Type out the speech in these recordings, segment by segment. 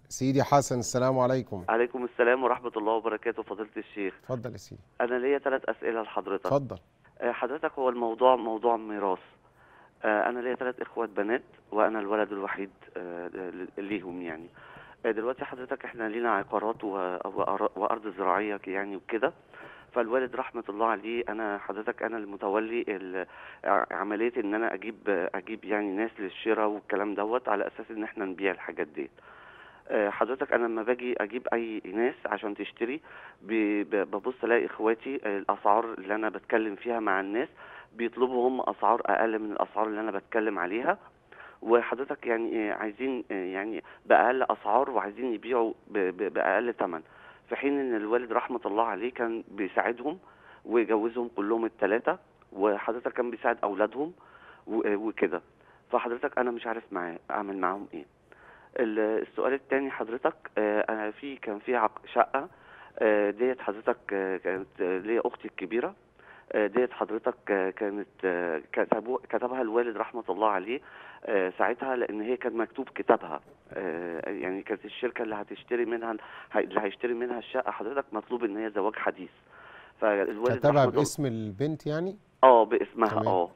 سيدي حسن السلام عليكم عليكم السلام ورحمة الله وبركاته فضيلة الشيخ اتفضل يا سيدي أنا ليا ثلاث أسئلة لحضرتك اتفضل آه، حضرتك هو الموضوع موضوع ميراث آه، أنا ليا ثلاث إخوات بنات وأنا الولد الوحيد آه، ل- ليهم يعني آه، دلوقتي حضرتك إحنا لينا عقارات و- وأر- وأرض زراعية يعني وكده فالوالد رحمة الله عليه أنا حضرتك أنا المتولي ال- ع- عملية إن أنا أجيب أجيب يعني ناس للشراء والكلام دوت على أساس إن إحنا نبيع الحاجات دي آه، حضرتك انا لما باجي اجيب اي ناس عشان تشتري ب- ب- ببص الاقي اخواتي آه، الاسعار اللي انا بتكلم فيها مع الناس بيطلبوا هم اسعار اقل من الاسعار اللي انا بتكلم عليها وحضرتك يعني آه، عايزين آه، يعني باقل اسعار وعايزين يبيعوا ب- ب- باقل ثمن في حين ان الوالد رحمه الله عليه كان بيساعدهم ويجوزهم كلهم الثلاثه وحضرتك كان بيساعد اولادهم و- وكده فحضرتك انا مش عارف معاه اعمل معاهم ايه ال- السؤال التاني حضرتك آه، انا في كان في عق- شقه آه، ديت حضرتك آه، كانت آه، ليا اختي الكبيره آه، ديت حضرتك آه، كانت آه، كتبو- كتبها الوالد رحمه الله عليه آه، ساعتها لان هي كان مكتوب كتابها آه، يعني كانت الشركه اللي هتشتري منها اللي هيشتري منها الشقه حضرتك مطلوب ان هي زواج حديث فالوالد كتبها رحمه الله باسم البنت يعني اه باسمها تمام. اه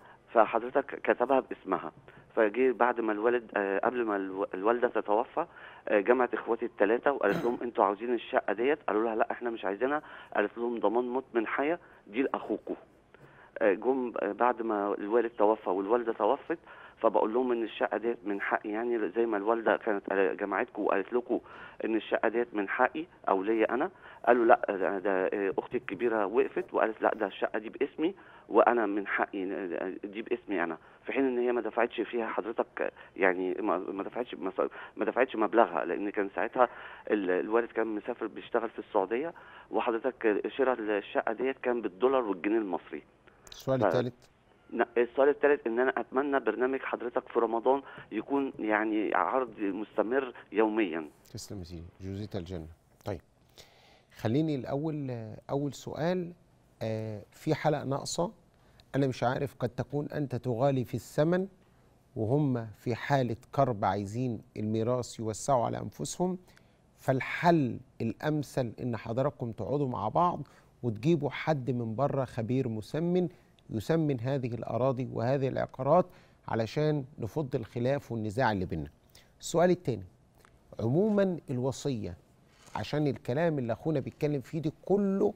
فحضرتك كتبها باسمها فجه بعد ما الوالد آه، قبل ما الو- الوالده تتوفى آه، جمعت اخواتي الثلاثه وقالت لهم انتوا عاوزين الشقه ديت قالوا لها لا احنا مش عايزينها قالت لهم ضمان موت من حياه دي لاخوكم آه، جم آه، بعد ما الوالد توفى والوالده توفت فبقول لهم ان الشقه ديت من حقي يعني زي ما الوالده كانت آه، جمعتكم وقالت لكم ان الشقه ديت من حقي او ليا انا قالوا لا ده, ده آه، اختي الكبيره وقفت وقالت لا ده الشقه دي باسمي وانا من حقي آه، دي باسمي انا في حين ان هي ما دفعتش فيها حضرتك آه، يعني ما ما دفعتش مص- ما دفعتش مبلغها لان كان ساعتها ال- الوالد كان مسافر بيشتغل في السعوديه وحضرتك آه، شراء الشقه ديت كان بالدولار والجنيه المصري السؤال ف- الثالث ن- السؤال الثالث ان انا اتمنى برنامج حضرتك في رمضان يكون يعني عرض مستمر يوميا تسلم يا سيدي جوزيت الجنة طيب خليني الأول آه، أول سؤال آه، في حلقة ناقصة أنا مش عارف قد تكون أنت تغالي في الثمن وهم في حالة كرب عايزين الميراث يوسعوا على أنفسهم فالحل الأمثل إن حضراتكم تقعدوا مع بعض وتجيبوا حد من بره خبير مسمن يسمن هذه الأراضي وهذه العقارات علشان نفض الخلاف والنزاع اللي بيننا السؤال الثاني عموما الوصية عشان الكلام اللي أخونا بيتكلم فيه ده كله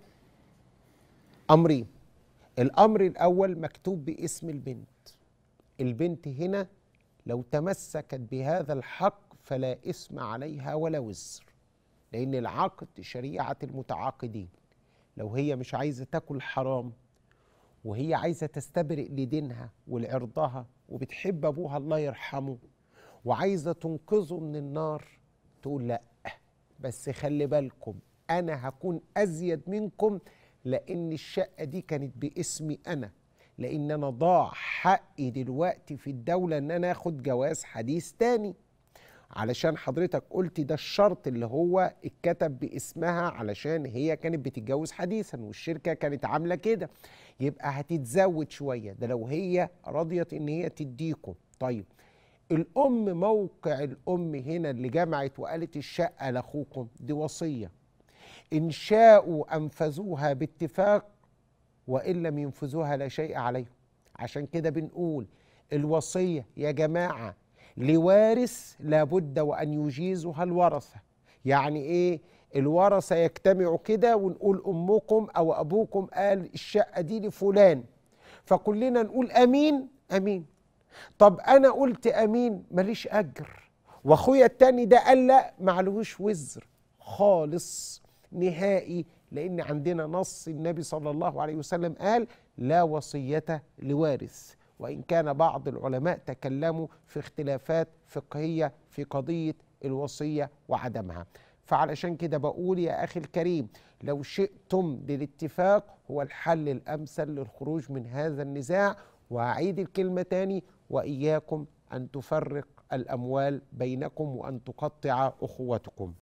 أمرين الأمر الأول مكتوب باسم البنت البنت هنا لو تمسكت بهذا الحق فلا إثم عليها ولا وزر لأن العقد شريعة المتعاقدين لو هي مش عايزة تاكل حرام وهي عايزة تستبرئ لدينها ولعرضها وبتحب أبوها الله يرحمه وعايزة تنقذه من النار تقول لا بس خلي بالكم أنا هكون أزيد منكم لأن الشقة دي كانت باسمي أنا لأن أنا ضاع حقي دلوقتي في الدولة إن أنا آخد جواز حديث تاني علشان حضرتك قلت ده الشرط اللي هو اتكتب باسمها علشان هي كانت بتتجوز حديثا والشركة كانت عاملة كده يبقى هتتزود شوية ده لو هي رضيت ان هي تديكم طيب الام موقع الام هنا اللي جمعت وقالت الشقة لاخوكم دي وصية ان شاءوا انفذوها باتفاق وان لم ينفذوها لا شيء عليهم عشان كده بنقول الوصية يا جماعة لوارث لابد وأن يجيزها الورثة يعني إيه الورثة يجتمعوا كده ونقول أمكم أو أبوكم قال الشقة دي لفلان فكلنا نقول أمين أمين طب أنا قلت أمين ماليش أجر وأخويا التاني ده قال لا معلهوش وزر خالص نهائي لأن عندنا نص النبي صلى الله عليه وسلم قال لا وصية لوارث وإن كان بعض العلماء تكلموا في اختلافات فقهية في قضية الوصية وعدمها فعلشان كده بقول يا أخي الكريم لو شئتم للاتفاق هو الحل الأمثل للخروج من هذا النزاع وأعيد الكلمة تاني وإياكم أن تفرق الأموال بينكم وأن تقطع أخوتكم